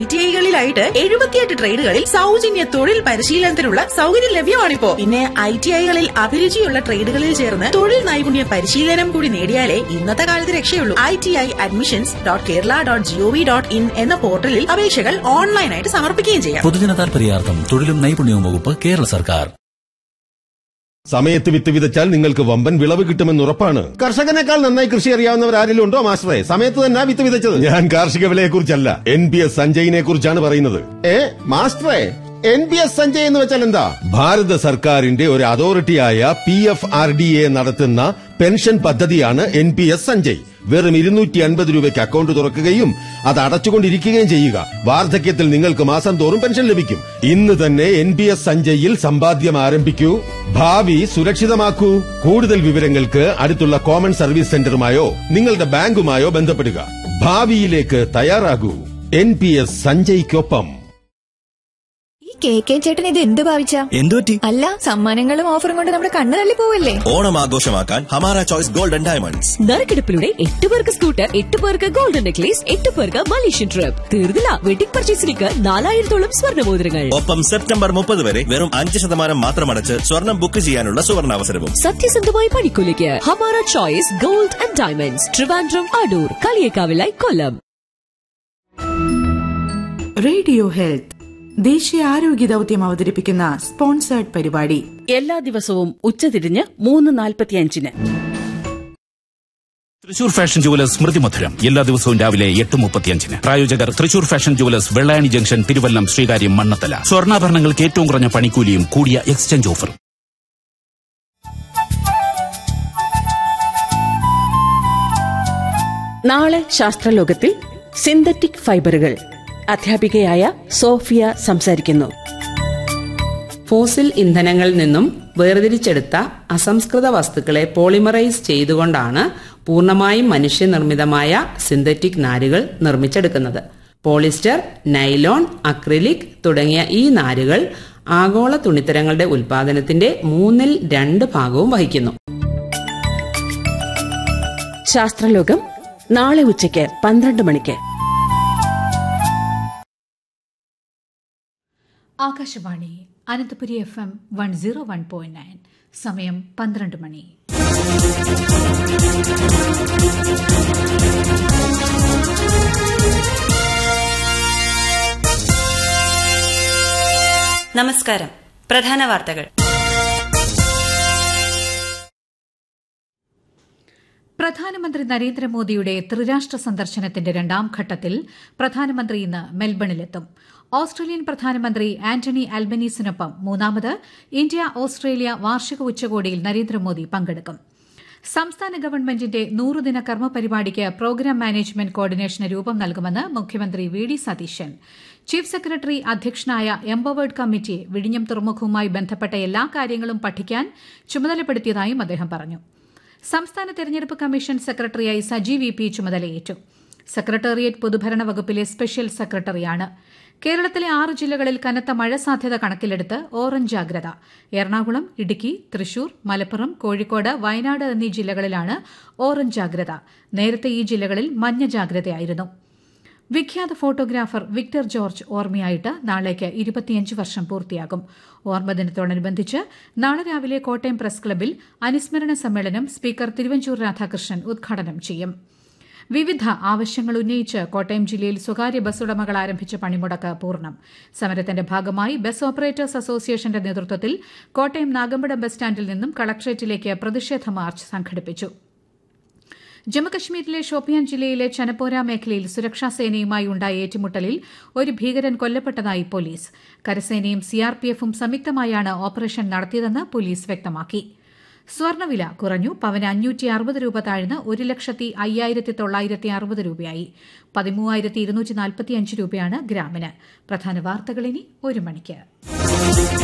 ഐടിഐകളിലായിട്ട് എഴുപത്തിയെട്ട് ട്രേഡുകളിൽ സൗജന്യ തൊഴിൽ പരിശീലനത്തിനുള്ള സൗകര്യം ലഭ്യമാണിപ്പോ പിന്നെ ഐ ടി ഐകളിൽ അഭിരുചിയുള്ള ട്രേഡുകളിൽ ചേർന്ന് തൊഴിൽ നൈപുണ്യ പരിശീലനം കൂടി നേടിയാലേ ഇന്നത്തെ കാലത്ത് രക്ഷയുള്ളൂ I T I admissions dot Kerala dot G O V dot in എന്ന പോർട്ടലിൽ അപേക്ഷകൾ ഓൺലൈനായിട്ട് സമർപ്പിക്കുകയും ചെയ്യാം പൊതുജന താൽപര്യാർത്ഥം തൊഴിലും നൈപുണ്യവും വകുപ്പ് കേരള സർക്കാർ സമയത്ത് വിത്ത് വിതച്ചാൽ നിങ്ങൾക്ക് വമ്പൻ വിളവ് കിട്ടുമെന്ന് ഉറപ്പാണ് കർഷകനേക്കാൾ നന്നായി കൃഷി അറിയാവുന്നവർ ആരെങ്കിലും ഉണ്ടോ മാസ്റ്ററെ സമയത്ത് തന്നെ വിത്ത് വിതച്ചത് ഞാൻ കാർഷിക വിലയെ കുറിച്ചല്ല എൻ പി എസ് സഞ്ജയിനെ കുറിച്ചാണ് പറയുന്നത് ഏ മാസ്റ്ററെ എൻ പി എസ് സഞ്ജയ് എന്ന് വെച്ചാൽ എന്താ ഭാരത സർക്കാരിന്റെ ഒരു അതോറിറ്റിയായ P F R D A നടത്തുന്ന പെൻഷൻ പദ്ധതിയാണ് എൻ പി എസ് സഞ്ജയ് വെറും ഇരുന്നൂറ്റി അൻപത് രൂപയ്ക്ക് അക്കൗണ്ട് തുറക്കുകയും അത് അടച്ചുകൊണ്ടിരിക്കുകയും ചെയ്യുക വാർദ്ധക്യത്തിൽ നിങ്ങൾക്ക് മാസം തോറും പെൻഷൻ ലഭിക്കും ഇന്ന് തന്നെ എൻ പി എസ് സഞ്ജയിൽ സമ്പാദ്യം ആരംഭിക്കൂ ഭാവി സുരക്ഷിതമാക്കൂ കൂടുതൽ വിവരങ്ങൾക്ക് അടുത്തുള്ള കോമൺ സർവീസ് സെന്ററുമായോ നിങ്ങളുടെ ബാങ്കുമായോ ബന്ധപ്പെടുക ഭാവിയിലേക്ക് തയ്യാറാകൂ എൻ പി എസ് സഞ്ജയ്ക്കൊപ്പം ഈ കെ കെ ചേട്ടൻ ഇത് എന്ത് ഭാവിച്ച എന്തുപറ്റി അല്ല സമ്മാനങ്ങളും ഓഫറും കൊണ്ട് നമ്മുടെ കണ്ണ് തള്ളി പോവല്ലേ ഓണം ആഘോഷമാക്കാൻ ഹമാര ചോയ്സ് ഗോൾഡൻ ഡയമണ്ട്സ് നറുക്കെടുപ്പിലൂടെ എട്ട് പേർക്ക് സ്കൂട്ടർ എട്ട് പേർക്ക് ഗോൾഡൻ നെക്ലേസ് എട്ട് പേർക്ക് മലേഷ്യൻ ട്രിപ്പ് തീർന്നില്ല വെഡിംഗ് പർച്ചേസിലേക്ക് നാലായിരത്തോളം സ്വർണ്ണമോതിരങ്ങൾ ഒപ്പം സെപ്റ്റംബർ മുപ്പത് വരെ വെറും അഞ്ച് ശതമാനം മാത്രം അടച്ച് സ്വർണം ബുക്ക് ചെയ്യാനുള്ള സുവർണാവസരവും സത്യസന്ധമായ പണിക്കൂലിക്ക് Hamara choice gold and diamonds Trivandrum Adoor കളിയേക്കാവിലായി കൊല്ലം റേഡിയോ ഹെൽത്ത് ദേശീയ ആരോഗ്യ ദൌത്യം അവതരിപ്പിക്കുന്ന സ്പോൺസേർഡ് പരിപാടി എല്ലാ ദിവസവും ഉച്ചതിരിഞ്ഞ് മൂന്ന് നാൽപ്പത്തിയഞ്ചിന് തൃശൂർ ഫാഷൻ ജുവലേഴ്സ് സ്മൃതി മധുരം എല്ലാ ദിവസവും രാവിലെ എട്ട് മുപ്പത്തിയഞ്ചിന് പ്രായോജകർ Thrissur fashion jewellers Vellayani junction Thiruvallam Sreekaryam Mannanthala സ്വർണ്ണാഭരണങ്ങൾക്ക് ഏറ്റവും കുറഞ്ഞ പണിക്കൂലിയും കൂടിയ എക്സ്ചേഞ്ച് ഓഫറും നാളെ ശാസ്ത്രലോകത്തിൽ സിന്തറ്റിക് ഫൈബറുകൾ അധ്യാപികയായ സോഫിയ സംസാരിക്കുന്നു ഫോസിൽ ഇന്ധനങ്ങളിൽ നിന്നും വേർതിരിച്ചെടുത്ത അസംസ്കൃത വസ്തുക്കളെ പോളിമറൈസ് ചെയ്തുകൊണ്ടാണ് പൂർണ്ണമായും മനുഷ്യനിർമ്മിതമായ സിന്തറ്റിക് നാരുകൾ നിർമ്മിച്ചെടുക്കുന്നത് പോളിസ്റ്റർ നൈലോൺ അക്രിലിക് തുടങ്ങിയ ഈ നാരുകൾ ആഗോള തുണിത്തരങ്ങളുടെ ഉൽപാദനത്തിന്റെ മൂന്നിൽ രണ്ട് ഭാഗവും വഹിക്കുന്നു ശാസ്ത്രലോകം നാളെ ഉച്ചയ്ക്ക് പന്ത്രണ്ട് മണിക്ക് Akashvani Ananthapuri F M one zero one point nine സമയം പന്ത്രണ്ട് മണി നമസ്കാരം പ്രധാന വാർത്തകൾ പ്രധാനമന്ത്രി നരേന്ദ്രമോദിയുടെ ത്രിരാഷ്ട്ര സന്ദർശനത്തിന്റെ രണ്ടാം ഘട്ടത്തിൽ പ്രധാനമന്ത്രി ഇന്ന് മെൽബണിലെത്തും ഓസ്ട്രേലിയൻ പ്രധാനമന്ത്രി ആന്റണി അൽബനീസിനൊപ്പം മൂന്നാമത് ഇന്ത്യ ഓസ്ട്രേലിയ വാർഷിക ഉച്ചകോടിയിൽ നരേന്ദ്രമോദി പങ്കെടുക്കും സംസ്ഥാന ഗവൺമെന്റിന്റെ നൂറുദിന കർമ്മ പരിപാടിക്ക് പ്രോഗ്രാം മാനേജ്മെന്റ് കോർഡിനേഷന് രൂപം നൽകുമെന്ന് മുഖ്യമന്ത്രി V D Satheesan chief secretary അധ്യക്ഷനായ എംപവേർഡ് കമ്മിറ്റി വിഴിഞ്ഞം തുറമുഖവുമായി ബന്ധപ്പെട്ട എല്ലാ കാര്യങ്ങളും പഠിക്കാൻ ചുമതലപ്പെടുത്തിയതായും അദ്ദേഹം പറഞ്ഞു സംസ്ഥാന തെരഞ്ഞെടുപ്പ് കമ്മീഷൻ സെക്രട്ടറിയായി സജി വി പി ചുമതലയേറ്റു സെക്രട്ടേറിയറ്റ് പൊതുഭരണ വകുപ്പിലെ സ്പെഷ്യൽ സെക്രട്ടറിയാണ് കേരളത്തിലെ ആറ് ജില്ലകളിൽ കനത്ത മഴ സാധ്യത കണക്കിലെടുത്ത് ഓറഞ്ച് ജാഗ്രത എറണാകുളം ഇടുക്കി തൃശൂർ മലപ്പുറം കോഴിക്കോട് വയനാട് എന്നീ ജില്ലകളിലാണ് ഓറഞ്ച് ജാഗ്രത നേരത്തെ ഈ ജില്ലകളിൽ മഞ്ഞ ജാഗ്രതയായിരുന്നു വിഖ്യാത ഫോട്ടോഗ്രാഫർ വിക്ടർ ജോർജ് ഓർമ്മയായിട്ട് നാളേക്ക് ഇരുപത്തിയഞ്ച് വർഷം പൂർത്തിയാകും ഓർമ്മദിനത്തോടനുബന്ധിച്ച് നാളെ രാവിലെ കോട്ടയം പ്രസ് ക്ലബിൽ അനുസ്മരണ സമ്മേളനം സ്പീക്കർ തിരുവഞ്ചൂർ രാധാകൃഷ്ണൻ ഉദ്ഘാടനം ചെയ്യും വിവിധ ആവശ്യങ്ങൾ ഉന്നയിച്ച് കോട്ടയം ജില്ലയിൽ സ്വകാര്യ ബസ് ഉടമകൾ ആരംഭിച്ച പണിമുടക്ക് പൂർണ്ണം സമരത്തിന്റെ ഭാഗമായി ബസ് ഓപ്പറേറ്റേഴ്സ് അസോസിയേഷന്റെ നേതൃത്വത്തിൽ കോട്ടയം നാഗമ്പടം ബസ് സ്റ്റാൻഡിൽ നിന്നും കളക്ട്രേറ്റിലേക്ക് പ്രതിഷേധ മാർച്ച് സംഘടിപ്പിച്ചു ജമ്മുകശ്മീരിലെ ഷോപ്പിയാൻ ജില്ലയിലെ ചനപ്പോര മേഖലയിൽ സുരക്ഷാ സേനയുമായി ഉണ്ടായ ഏറ്റുമുട്ടലിൽ ഒരു ഭീകരൻ കൊല്ലപ്പെട്ടതായി പോലീസ് കരസേനയും സിആർപിഎഫും സംയുക്തമായാണ് ഓപ്പറേഷൻ നടത്തിയതെന്ന് പോലീസ് വ്യക്തമാക്കി സ്വർണ്ണവില കുറഞ്ഞു പവന് അഞ്ഞൂറ്റി അറുപത് രൂപ താഴ്ന്ന് ഒരു ലക്ഷത്തി അയ്യായിരത്തി തൊള്ളായിരത്തി അറുപത് രൂപയായി പതിമൂവായിരത്തി ഇരുന്നൂറ്റി നാൽപ്പത്തിയഞ്ച് രൂപയാണ് ഗ്രാമിന് പ്രധാന വാർത്തകളിനി ഒരു മണിക്ക്